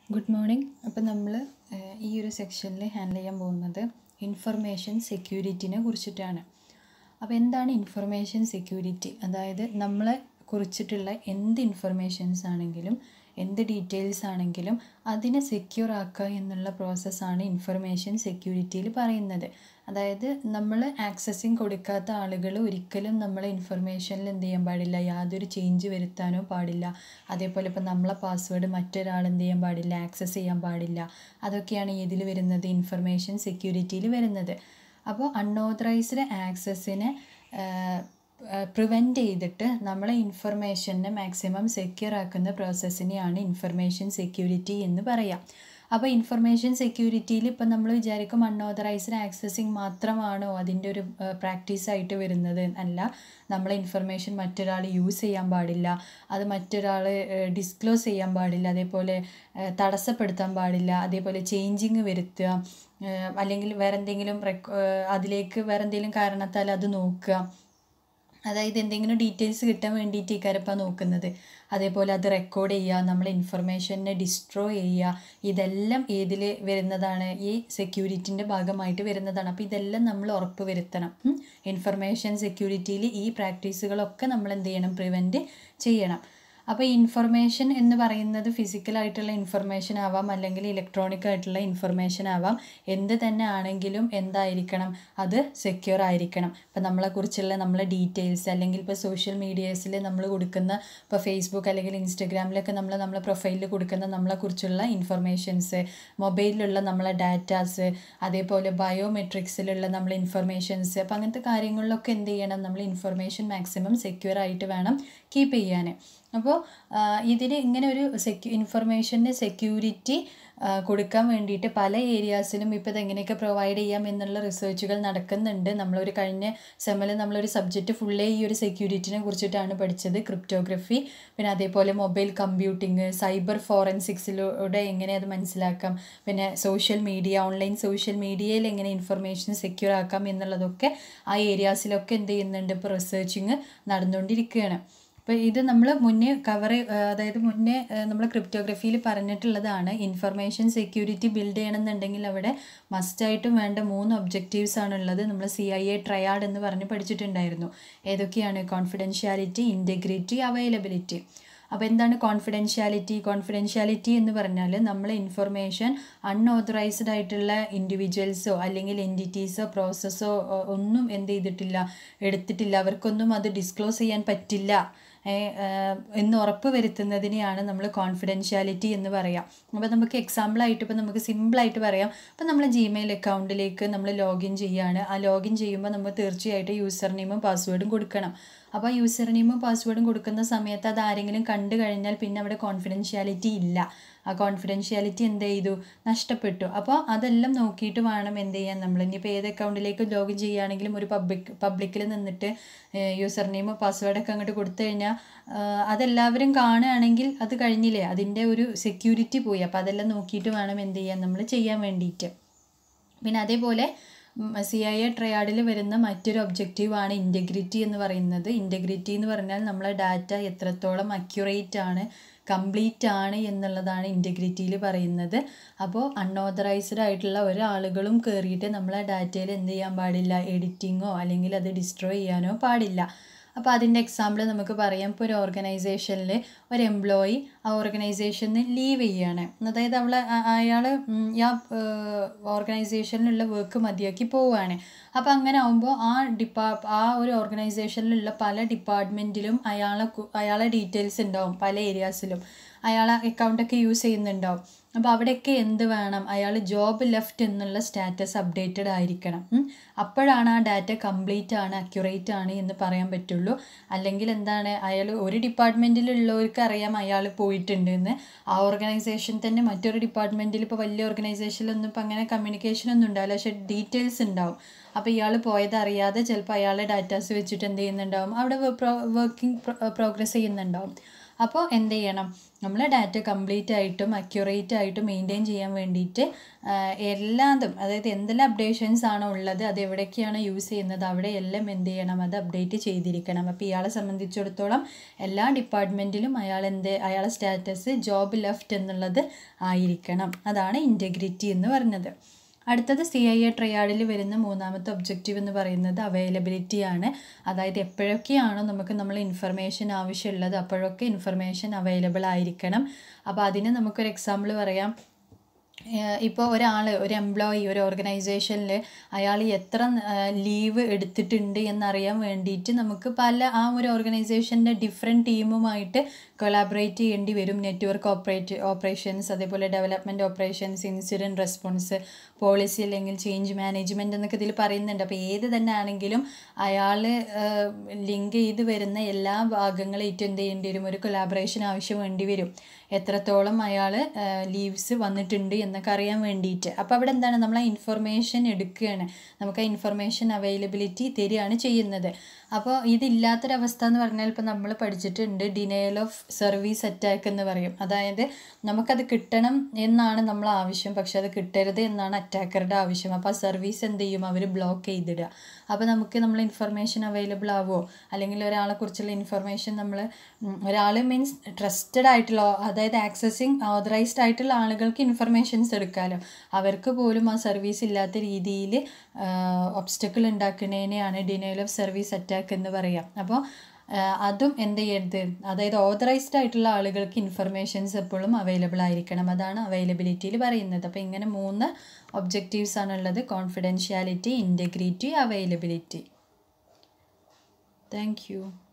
good morning അപ്പം നമ്മൾ ഈ ഒരു സെക്ഷനിൽ ഹാൻഡിൽ ചെയ്യാൻ പോകുന്നത് ഇൻഫർമേഷൻ സെക്യൂരിറ്റിനെ കുറിച്ചിട്ടാണ് അപ്പോൾ എന്താണ് ഇൻഫർമേഷൻ സെക്യൂരിറ്റി അതായത് നമ്മളെ കുറിച്ചിട്ടുള്ള എന്ത് ഇൻഫർമേഷൻസ് ആണെങ്കിലും എന്ത് ഡീറ്റെയിൽസ് ആണെങ്കിലും അതിനെ സെക്യൂർ ആക്കുക എന്നുള്ള പ്രോസസ്സാണ് ഇൻഫർമേഷൻ സെക്യൂരിറ്റിയിൽ പറയുന്നത് അതായത് നമ്മൾ ആക്സസിങ് കൊടുക്കാത്ത ആളുകൾ ഒരിക്കലും നമ്മളെ ഇൻഫർമേഷനിൽ എന്ത് ചെയ്യാൻ പാടില്ല യാതൊരു ചേഞ്ച് വരുത്താനോ പാടില്ല അതേപോലെ ഇപ്പോൾ നമ്മളെ പാസ്വേഡ് മറ്റൊരാൾ എന്ത് ചെയ്യാൻ പാടില്ല ആക്സസ് ചെയ്യാൻ പാടില്ല അതൊക്കെയാണ് ഇതിൽ വരുന്നത് ഇൻഫർമേഷൻ സെക്യൂരിറ്റിയിൽ വരുന്നത് അപ്പോൾ അൺഓതറൈസ്ഡ് ആക്സസിനെ പ്രിവെൻറ്റ് ചെയ്തിട്ട് നമ്മളെ ഇൻഫർമേഷനെ മാക്സിമം സെക്യൂർ ആക്കുന്ന പ്രോസസ്സിനെയാണ് ഇൻഫർമേഷൻ സെക്യൂരിറ്റി എന്ന് പറയാം അപ്പോൾ ഇൻഫർമേഷൻ സെക്യൂരിറ്റിയിൽ ഇപ്പം നമ്മൾ വിചാരിക്കും അൺഓതറൈസ്ഡ് ആക്സസിങ് മാത്രമാണോ അതിൻ്റെ ഒരു പ്രാക്ടീസ് ആയിട്ട് വരുന്നത് അല്ല നമ്മളെ ഇൻഫർമേഷൻ മറ്റൊരാൾ യൂസ് ചെയ്യാൻ പാടില്ല അത് മറ്റൊരാൾ ഡിസ്ക്ലോസ് ചെയ്യാൻ പാടില്ല അതേപോലെ തടസ്സപ്പെടുത്താൻ പാടില്ല അതേപോലെ ചേഞ്ചിങ് വരുത്തുക അല്ലെങ്കിൽ വേറെ എന്തെങ്കിലും അതിലേക്ക് വേറെ എന്തെങ്കിലും കാരണത്താൽ അത് നോക്കുക അതായത് എന്തെങ്കിലും ഡീറ്റെയിൽസ് കിട്ടാൻ വേണ്ടിയിട്ട് ഈ കരപ്പാണ് നോക്കുന്നത് അതേപോലെ അത് റെക്കോർഡ് ചെയ്യുക നമ്മളെ ഇൻഫർമേഷനെ ഡിസ്ട്രോയ് ചെയ്യുക ഇതെല്ലാം ഏതിൽ വരുന്നതാണ് ഈ സെക്യൂരിറ്റിൻ്റെ ഭാഗമായിട്ട് വരുന്നതാണ് അപ്പോൾ ഇതെല്ലാം നമ്മൾ ഉറപ്പ് വരുത്തണം ഇൻഫർമേഷൻ സെക്യൂരിറ്റിയിൽ ഈ പ്രാക്ടീസുകളൊക്കെ നമ്മൾ എന്ത് ചെയ്യണം പ്രിവെൻറ്റ് ചെയ്യണം അപ്പോൾ ഇൻഫർമേഷൻ എന്ന് പറയുന്നത് ഫിസിക്കലായിട്ടുള്ള ഇൻഫർമേഷൻ ആവാം അല്ലെങ്കിൽ ഇലക്ട്രോണിക് ആയിട്ടുള്ള ഇൻഫർമേഷൻ ആവാം എന്ത് തന്നെ ആണെങ്കിലും എന്തായിരിക്കണം അത് സെക്യൂർ ആയിരിക്കണം ഇപ്പോൾ നമ്മളെക്കുറിച്ചുള്ള നമ്മളെ ഡീറ്റെയിൽസ് അല്ലെങ്കിൽ ഇപ്പോൾ സോഷ്യൽ മീഡിയാസിൽ നമ്മൾ കൊടുക്കുന്ന ഇപ്പോൾ ഫേസ്ബുക്ക് അല്ലെങ്കിൽ ഇൻസ്റ്റഗ്രാമിലൊക്കെ നമ്മൾ നമ്മളെ പ്രൊഫൈലിൽ കൊടുക്കുന്ന നമ്മളെക്കുറിച്ചുള്ള ഇൻഫർമേഷൻസ് മൊബൈലിലുള്ള നമ്മളെ ഡാറ്റാസ് അതേപോലെ ബയോമെട്രിക്സിലുള്ള നമ്മളെ ഇൻഫർമേഷൻസ് അപ്പോൾ അങ്ങനത്തെ കാര്യങ്ങളിലൊക്കെ എന്ത് ചെയ്യണം നമ്മൾ ഇൻഫർമേഷൻ മാക്സിമം സെക്യൂർ ആയിട്ട് വേണം കീപ്പ് ചെയ്യാൻ അപ്പോൾ ഇതിന് ഇങ്ങനെ ഒരു സെക്യൂ ഇൻഫർമേഷൻ്റെ സെക്യൂരിറ്റി കൊടുക്കാൻ വേണ്ടിയിട്ട് പല ഏരിയാസിലും ഇപ്പോൾ ഇതെങ്ങനെയൊക്കെ പ്രൊവൈഡ് ചെയ്യാം എന്നുള്ള റിസർച്ചുകൾ നടക്കുന്നുണ്ട് നമ്മളൊരു കഴിഞ്ഞ സെമ്മിൽ നമ്മളൊരു സബ്ജക്റ്റ് ഫുള്ളേ ഈ ഒരു കുറിച്ചിട്ടാണ് പഠിച്ചത് ക്രിപ്റ്റോഗ്രഫി പിന്നെ അതേപോലെ മൊബൈൽ കമ്പ്യൂട്ടിങ് സൈബർ ഫോറൻസിക്സിലൂടെ എങ്ങനെ അത് മനസ്സിലാക്കാം പിന്നെ സോഷ്യൽ മീഡിയ ഓൺലൈൻ സോഷ്യൽ മീഡിയയിൽ എങ്ങനെ ഇൻഫർമേഷൻ സെക്യൂർ ആക്കാം എന്നുള്ളതൊക്കെ ആ ഏരിയാസിലൊക്കെ എന്ത് ചെയ്യുന്നുണ്ട് ഇപ്പോൾ റിസർച്ചിങ് നടന്നുകൊണ്ടിരിക്കുകയാണ് അപ്പോൾ ഇത് നമ്മൾ മുന്നേ കവർ അതായത് മുന്നേ നമ്മൾ ക്രിപ്റ്റോഗ്രഫിയിൽ പറഞ്ഞിട്ടുള്ളതാണ് ഇൻഫർമേഷൻ സെക്യൂരിറ്റി ബിൽഡ് ചെയ്യണമെന്നുണ്ടെങ്കിൽ അവിടെ മസ്റ്റായിട്ടും വേണ്ട മൂന്ന് ഒബ്ജക്റ്റീവ്സ് ആണുള്ളത് നമ്മൾ സി ഐ എ ട്രയാഡ് എന്ന് പറഞ്ഞ് പഠിച്ചിട്ടുണ്ടായിരുന്നു ഏതൊക്കെയാണ് കോൺഫിഡൻഷ്യാലിറ്റി ഇൻറ്റഗ്രിറ്റി അവൈലബിലിറ്റി അപ്പോൾ എന്താണ് കോൺഫിഡൻഷ്യാലിറ്റി കോൺഫിഡൻഷ്യാലിറ്റി എന്ന് പറഞ്ഞാൽ നമ്മളെ ഇൻഫർമേഷൻ അൺഓതറൈസ്ഡ് ആയിട്ടുള്ള ഇൻഡിവിജ്വൽസോ അല്ലെങ്കിൽ എൻറ്റിറ്റീസോ പ്രോസസ്സോ ഒന്നും എന്ത് ചെയ്തിട്ടില്ല എടുത്തിട്ടില്ല അവർക്കൊന്നും അത് ഡിസ്ക്ലോസ് ചെയ്യാൻ പറ്റില്ല എന്ന് ഉറപ്പ് വരുത്തുന്നതിനെയാണ് നമ്മൾ കോൺഫിഡൻഷ്യാലിറ്റി എന്ന് പറയാം അപ്പോൾ നമുക്ക് എക്സാമ്പിളായിട്ട് ഇപ്പോൾ നമുക്ക് സിമ്പിളായിട്ട് പറയാം അപ്പോൾ നമ്മൾ ജിമെയിൽ അക്കൗണ്ടിലേക്ക് നമ്മൾ ലോഗിൻ ചെയ്യുകയാണ് ആ ലോഗിൻ ചെയ്യുമ്പോൾ നമ്മൾ തീർച്ചയായിട്ടും യൂസർ നെയിമും പാസ്വേഡും കൊടുക്കണം അപ്പോൾ ആ യൂസർ നെയിമും പാസ്വേഡും കൊടുക്കുന്ന സമയത്ത് അത് ആരെങ്കിലും കണ്ടു കഴിഞ്ഞാൽ പിന്നെ അവിടെ കോൺഫിഡൻഷ്യാലിറ്റി ഇല്ല ആ കോൺഫിഡൻഷ്യാലിറ്റി എന്ത് ചെയ്തു നഷ്ടപ്പെട്ടു അപ്പോൾ അതെല്ലാം നോക്കിയിട്ട് വേണം എന്ത് ചെയ്യാൻ നമ്മൾ ഇനിയിപ്പോൾ ഏത് അക്കൗണ്ടിലേക്ക് ലോഗിൻ ചെയ്യുകയാണെങ്കിലും ഒരു പബ്ലിക് പബ്ലിക്കിൽ നിന്നിട്ട് യൂസർ നെയിം പാസ്വേഡൊക്കെ അങ്ങോട്ട് കൊടുത്തു കഴിഞ്ഞാൽ അതെല്ലാവരും കാണുകയാണെങ്കിൽ അത് കഴിഞ്ഞില്ലേ അതിൻ്റെ ഒരു സെക്യൂരിറ്റി പോയി അപ്പോൾ അതെല്ലാം നോക്കിയിട്ട് വേണം എന്ത് ചെയ്യാൻ നമ്മൾ ചെയ്യാൻ വേണ്ടിയിട്ട് പിന്നെ അതേപോലെ സി ഐ എ ട്രയാഡിൽ വരുന്ന മറ്റൊരു ഒബ്ജക്റ്റീവാണ് ഇൻറ്റഗ്രിറ്റി എന്ന് പറയുന്നത് ഇൻറ്റഗ്രിറ്റി എന്ന് പറഞ്ഞാൽ നമ്മളെ ഡാറ്റ എത്രത്തോളം അക്യുറേറ്റ് ആണ് കംപ്ലീറ്റ് ആണ് എന്നുള്ളതാണ് ഇൻറ്റഗ്രിറ്റിയിൽ പറയുന്നത് അപ്പോൾ അൺഓതറൈസ്ഡ് ആയിട്ടുള്ള ഒരാളുകളും കയറിയിട്ട് നമ്മളെ ഡാറ്റയിൽ എന്ത് ചെയ്യാൻ പാടില്ല എഡിറ്റിങ്ങോ അല്ലെങ്കിൽ അത് ഡിസ്ട്രോയ് ചെയ്യാനോ പാടില്ല അപ്പോൾ അതിൻ്റെ എക്സാമ്പിൾ നമുക്ക് പറയാം ഇപ്പോൾ ഒരു ഓർഗനൈസേഷനിൽ ഒരു എംപ്ലോയി ആ ഓർഗനൈസേഷനിൽ ലീവ് ചെയ്യാണ് അതായത് അവൾ അയാൾ ആ ഓർഗനൈസേഷനിലുള്ള വർക്ക് മതിയാക്കി പോവുകയാണ് അപ്പോൾ അങ്ങനെ ആകുമ്പോൾ ആ ഡിപ്പാ ആ ഒരു ഓർഗനൈസേഷനിലുള്ള പല ഡിപ്പാർട്ട്മെൻറ്റിലും അയാളെ അയാളെ ഡീറ്റെയിൽസ് ഉണ്ടാവും പല ഏരിയാസിലും അയാൾ അക്കൗണ്ടൊക്കെ യൂസ് ചെയ്യുന്നുണ്ടാവും അപ്പോൾ അവിടെയൊക്കെ എന്ത് വേണം അയാൾ ജോബ് ലെഫ്റ്റ് എന്നുള്ള സ്റ്റാറ്റസ് അപ്ഡേറ്റഡ് ആയിരിക്കണം അപ്പോഴാണ് ആ ഡാറ്റ കംപ്ലീറ്റ് ആണ് അക്യുറേറ്റ് ആണ് എന്ന് പറയാൻ പറ്റുള്ളൂ അല്ലെങ്കിൽ എന്താണ് അയാൾ ഒരു ഡിപ്പാർട്ട്മെൻറ്റിലുള്ളവർക്ക് അറിയാം അയാൾ പോയിട്ടുണ്ട് എന്ന് ആ ഓർഗനൈസേഷൻ തന്നെ മറ്റൊരു ഡിപ്പാർട്ട്മെൻറ്റിൽ ഇപ്പോൾ വലിയ ഓർഗനൈസേഷനിലൊന്നും ഇപ്പോൾ അങ്ങനെ കമ്മ്യൂണിക്കേഷൻ ഒന്നും ഉണ്ടാവില്ല പക്ഷേ ഡീറ്റെയിൽസ് ഉണ്ടാവും അപ്പോൾ ഇയാൾ പോയത് അറിയാതെ ചിലപ്പോൾ അയാളുടെ ഡാറ്റാസ് വെച്ചിട്ട് എന്ത് ചെയ്യുന്നുണ്ടാവും അവിടെ വർക്കിംഗ് പ്രോഗ്രസ് ചെയ്യുന്നുണ്ടാവും അപ്പോൾ എന്ത് ചെയ്യണം നമ്മൾ ഡാറ്റ കംപ്ലീറ്റ് ആയിട്ടും അക്യുറേറ്റ് ആയിട്ടും മെയിൻറ്റെയിൻ ചെയ്യാൻ വേണ്ടിയിട്ട് എല്ലാതും അതായത് എന്തെല്ലാം അപ്ഡേഷൻസ് ആണോ ഉള്ളത് അത് എവിടേക്കാണ് യൂസ് ചെയ്യുന്നത് അവിടെ എല്ലാം എന്ത് ചെയ്യണം അത് അപ്ഡേറ്റ് ചെയ്തിരിക്കണം അപ്പോൾ ഇയാളെ സംബന്ധിച്ചിടത്തോളം എല്ലാ ഡിപ്പാർട്ട്മെൻറ്റിലും അയാൾ എന്ത് അയാളെ സ്റ്റാറ്റസ് ജോബ് ലെഫ്റ്റ് എന്നുള്ളത് ആയിരിക്കണം അതാണ് ഇൻറ്റഗ്രിറ്റി എന്ന് പറഞ്ഞത് അടുത്തത് സി ഐ എ ട്രയാഡിൽ വരുന്ന മൂന്നാമത്തെ ഒബ്ജക്റ്റീവ് എന്ന് പറയുന്നത് അവൈലബിലിറ്റി ആണ് അതായത് എപ്പോഴൊക്കെയാണോ നമുക്ക് നമ്മൾ ഇൻഫർമേഷൻ ആവശ്യമുള്ളത് അപ്പോഴൊക്കെ ഇൻഫർമേഷൻ അവൈലബിൾ ആയിരിക്കണം അപ്പോൾ അതിന് നമുക്കൊരു എക്സാമ്പിൾ പറയാം ഇപ്പോൾ ഒരാൾ ഒരു എംപ്ലോയി ഒരു ഓർഗനൈസേഷനിൽ അയാൾ എത്ര ലീവ് എടുത്തിട്ടുണ്ട് എന്നറിയാൻ വേണ്ടിയിട്ട് നമുക്ക് പല ആ ഒരു ഓർഗനൈസേഷൻ്റെ ഡിഫറെൻറ്റ് ടീമുമായിട്ട് കൊളാബറേറ്റ് ചെയ്യേണ്ടി വരും നെറ്റ്വർക്ക് ഓപ്പറേറ്റ് ഓപ്പറേഷൻസ് അതേപോലെ development operations incident response policy അല്ലെങ്കിൽ ചേഞ്ച് മാനേജ്മെൻറ്റ് എന്നൊക്കെ ഇതിൽ പറയുന്നുണ്ട് അപ്പോൾ ഏത് തന്നെ ആണെങ്കിലും അയാൾ ലിങ്ക് ചെയ്ത് വരുന്ന എല്ലാ ഭാഗങ്ങളായിട്ടും എന്ത് ചെയ്യേണ്ടി വരും ഒരു കൊലാബറേഷൻ ആവശ്യം വേണ്ടി വരും എത്രത്തോളം അയാൾ ലീവ്സ് വന്നിട്ടുണ്ട് എന്നൊക്കെ അറിയാൻ വേണ്ടിയിട്ട് അപ്പോൾ അവിടെ എന്താണ് നമ്മൾ ആ ഇൻഫർമേഷൻ എടുക്കുകയാണ് നമുക്ക് ആ ഇൻഫർമേഷൻ അവൈലബിലിറ്റി തരികയാണ് ചെയ്യുന്നത് അപ്പോൾ ഇതില്ലാത്തൊരവസ്ഥ എന്ന് പറഞ്ഞാൽ ഇപ്പോൾ നമ്മൾ പഠിച്ചിട്ടുണ്ട് ഡിനയൽ ഓഫ് സർവീസ് അറ്റാക്ക് എന്ന് പറയും അതായത് നമുക്കത് കിട്ടണം എന്നാണ് നമ്മൾ ആവശ്യം പക്ഷെ അത് കിട്ടരുത് എന്നാണ് അറ്റാക്കറുടെ ആവശ്യം അപ്പോൾ ആ സർവീസ് എന്ത് ചെയ്യും അവർ ബ്ലോക്ക് ചെയ്തിടുക അപ്പോൾ നമുക്ക് നമ്മൾ ഇൻഫർമേഷൻ അവൈലബിൾ ആവുമോ അല്ലെങ്കിൽ ഒരാളെ കുറിച്ചുള്ള ഇൻഫർമേഷൻ നമ്മൾ ഒരാൾ മീൻസ് ട്രസ്റ്റഡ് ആയിട്ടുള്ള അതായത് ആക്സസിങ് ഓതറൈസ്ഡ് ആയിട്ടുള്ള ആളുകൾക്ക് ഇൻഫർമേഷൻസ് എടുക്കാമല്ലോ അവർക്ക് പോലും ആ സർവീസ് ഇല്ലാത്ത രീതിയിൽ ഒബ്സ്റ്റക്കിൾ ഉണ്ടാക്കുന്നതിനെയാണ് ഡിനയൽ ഓഫ് സർവീസ് അറ്റാക്ക് എന്ന് പറയാം അപ്പോൾ അതും എന്ത് ചെയ്യരുത് അതായത് ഓതറൈസ്ഡ് ആയിട്ടുള്ള ആളുകൾക്ക് ഇൻഫർമേഷൻസ് എപ്പോഴും അവൈലബിൾ ആയിരിക്കണം അതാണ് അവൈലബിലിറ്റിയിൽ പറയുന്നത് അപ്പോൾ ഇങ്ങനെ മൂന്ന് ഒബ്ജക്റ്റീവ്സ് ആണുള്ളത് confidentiality integrity availability thank U